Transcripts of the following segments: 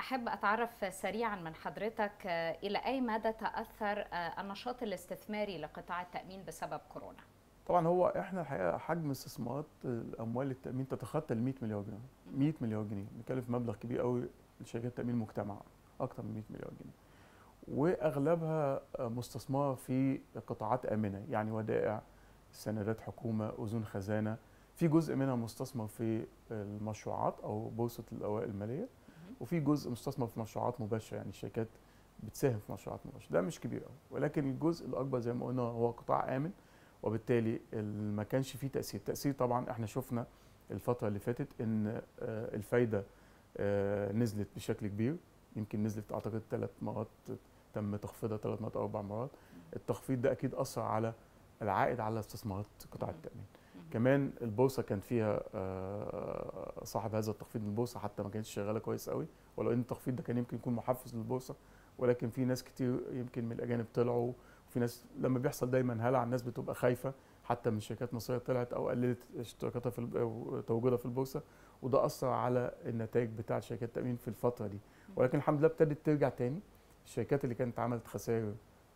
أحب أتعرف سريعا من حضرتك إلى أي مدى تأثر النشاط الاستثماري لقطاع التأمين بسبب كورونا؟ طبعا هو احنا الحقيقه حجم استثمارات الاموال التامين تتخطى ال 100 مليار جنيه 100 مليار جنيه بنتكلم في مبلغ كبير قوي لشركات التامين المجتمع اكثر من 100 مليار جنيه واغلبها مستثمره في قطاعات امنه يعني ودائع سندات حكومه اذون خزانه في جزء منها مستثمر في المشروعات او بورصه الاوراق الماليه وفي جزء مستثمر في مشروعات مباشره يعني الشركات بتساهم في مشروعات مباشره ده مش كبير قوي ولكن الجزء الاكبر زي ما قلنا هو قطاع امن وبالتالي ما كانش فيه تاثير تاثير طبعا احنا شفنا الفتره اللي فاتت ان الفايده نزلت بشكل كبير يمكن نزلت اعتقد ثلاث مرات تم تخفيضها ثلاث مرات او اربع مرات التخفيض ده اكيد اثر على العائد على استثمارات قطاع التامين كمان البورصه كان فيها صاحب هذا التخفيض من البورصه حتى ما كانتش شغاله كويس قوي ولو ان التخفيض ده كان يمكن يكون محفز للبورصه ولكن في ناس كتير يمكن من الاجانب طلعوا وفي ناس لما بيحصل دايما هلع الناس بتبقى خايفه حتى من شركات مصريه طلعت او قللت اشتراكاتها في تواجدها في البورصه وده اثر على النتائج بتاعه شركات التامين في الفتره دي ولكن الحمد لله ابتدت ترجع تاني الشركات اللي كانت عملت خسائر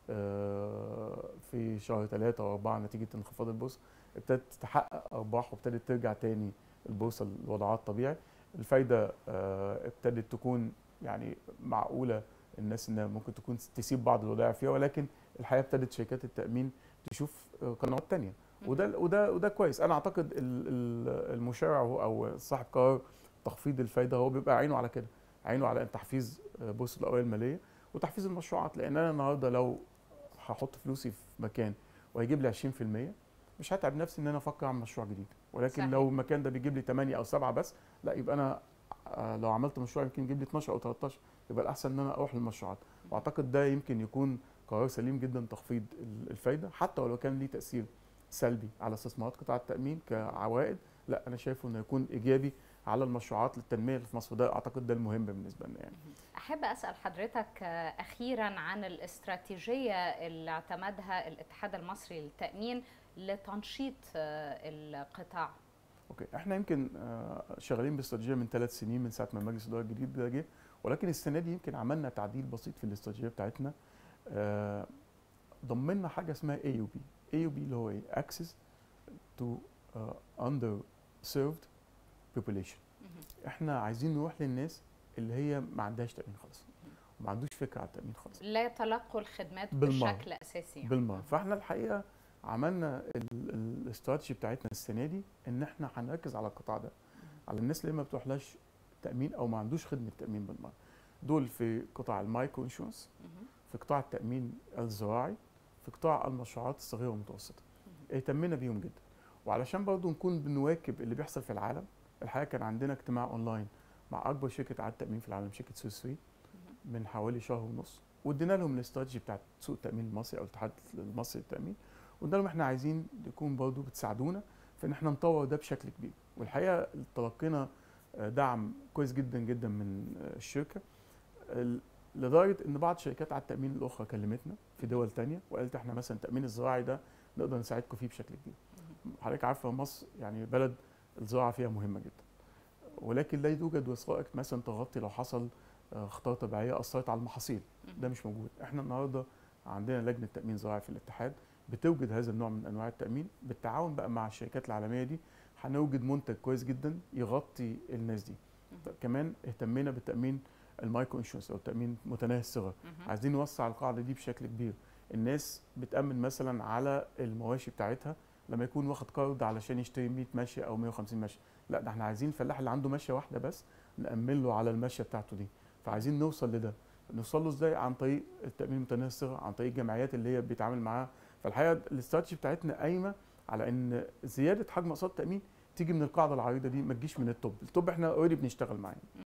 في شهر ثلاثة أو أربعة نتيجة انخفاض البورصة ابتدت تحقق أرباح وابتدت ترجع تاني البورصة لوضعها الطبيعي الفايدة ابتدت تكون يعني معقولة الناس انها ممكن تكون تسيب بعض الودائع فيها ولكن الحقيقه ابتدت شركات التامين تشوف قنوات تانية وده وده وده كويس انا اعتقد المشرع او صاحب قرار تخفيض الفايده هو بيبقى عينه على كده عينه على تحفيز بورصه الاوراق الماليه وتحفيز المشروعات لان انا النهارده لو هحط فلوسي في مكان وهيجيب لي 20% مش هتعب نفسي ان انا افكر اعمل مشروع جديد ولكن صحيح. لو المكان ده بيجيب لي 8 او 7 بس لا يبقى انا لو عملت مشروع يمكن يجيب لي 12 او 13 يبقى الاحسن ان انا اروح للمشروعات واعتقد ده يمكن يكون قرار سليم جدا تخفيض الفايده حتى ولو كان ليه تاثير سلبي على استثمارات قطاع التامين كعوائد لا انا شايفه انه يكون ايجابي على المشروعات للتنميه اللي في مصر ده اعتقد ده المهم بالنسبه لنا يعني احب اسال حضرتك اخيرا عن الاستراتيجيه اللي اعتمدها الاتحاد المصري للتامين لتنشيط القطاع اوكي احنا يمكن شغالين باستراتيجيه من ثلاث سنين من ساعه ما المجلس الاداره الجديد ده جه ولكن السنه دي يمكن عملنا تعديل بسيط في الاستراتيجيه بتاعتنا ضمنا حاجه اسمها اي يو بي اي يو بي اللي هو ايه اكسس تو اندر سيرفد population احنا عايزين نروح للناس اللي هي ما عندهاش تامين خالص وما عندوش فكره على التامين خالص لا يتلقوا الخدمات بالمر. بشكل اساسي يعني. بالمره فاحنا الحقيقه عملنا الاستراتيجي بتاعتنا السنه دي ان احنا هنركز على القطاع ده على الناس اللي ما بتروحلاش تامين او ما عندوش خدمه تامين بالمره دول في قطاع المايكرو انشورنس في قطاع التامين الزراعي في قطاع المشروعات الصغيره والمتوسطه اهتمينا بيهم جدا وعلشان برضو نكون بنواكب اللي بيحصل في العالم الحقيقه كان عندنا اجتماع اونلاين مع اكبر شركه اعاده تامين في العالم شركه سويس ري من حوالي شهر ونص وادينا لهم الاستراتيجي بتاعت سوق التامين المصري او الاتحاد المصري للتامين وقلنا لهم احنا عايزين تكون برضو بتساعدونا في ان احنا نطور ده بشكل كبير والحقيقه تلقينا دعم كويس جدا جدا من الشركه لدرجه ان بعض شركات على التامين الاخرى كلمتنا في دول تانية وقالت احنا مثلا التامين الزراعي ده نقدر نساعدكم فيه بشكل كبير حضرتك عارفه مصر يعني بلد الزراعه فيها مهمه جدا ولكن لا يوجد وثائق مثلا تغطي لو حصل اخطار طبيعيه اثرت على المحاصيل ده مش موجود احنا النهارده عندنا لجنه تامين زراعي في الاتحاد بتوجد هذا النوع من انواع التامين بالتعاون بقى مع الشركات العالميه دي هنوجد منتج كويس جدا يغطي الناس دي كمان اهتمينا بالتامين المايكرو انشورنس او التامين متناهي الصغر عايزين نوسع القاعده دي بشكل كبير الناس بتامن مثلا على المواشي بتاعتها لما يكون واخد قرض علشان يشتري 100 ماشيه او 150 ماشيه لا ده احنا عايزين الفلاح اللي عنده ماشيه واحده بس نامن له على الماشيه بتاعته دي فعايزين نوصل لده نوصل له ازاي عن طريق التامين المتناهي الصغر عن طريق الجمعيات اللي هي بيتعامل معاها فالحقيقه الاستراتيجي بتاعتنا قايمه على ان زياده حجم اقساط التامين تيجي من القاعده العريضه دي ما تجيش من التوب التوب احنا اوريدي بنشتغل معاه